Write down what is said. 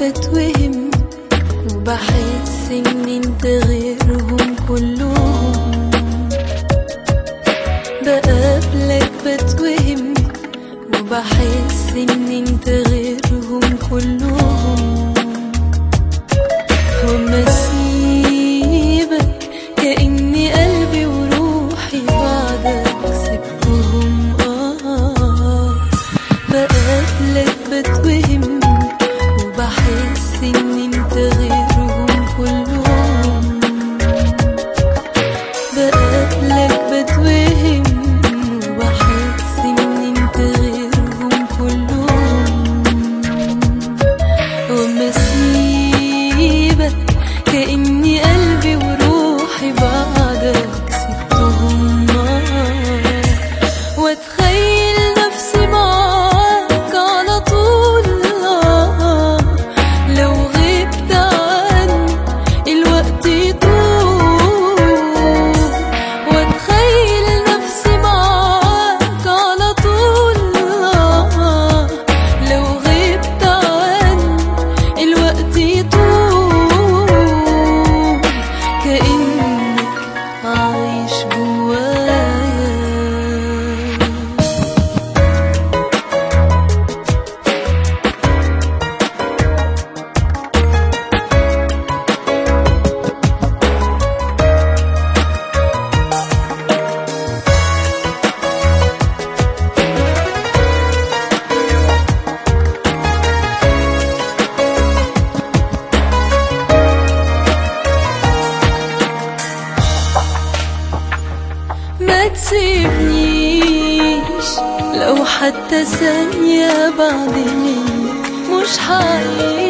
بتوهم وبحس ان انت غيرهم كلهم بقابلك بتوهم وبحس ان انت غيرهم كلهم وما اسيبك كأني قلبي وروحي بعدك سبتهم اه بقابلك بتوهم وبحس ان انت غيرهم كلهم بقابلك بتوهم وبحس ان انت غيرهم كلهم وما اسيبك كأني قلبي وروحي بعدك سبتهم آه واتخيل نفسي معاك على طول آه لو غبت عني الوقت يطول واتخيل نفسي معاك على طول آه لو غبت عني الوقت يطول كأنك عايش جوايا ما تسيبنيش لو حتى ثانية بعد منك مش حعيش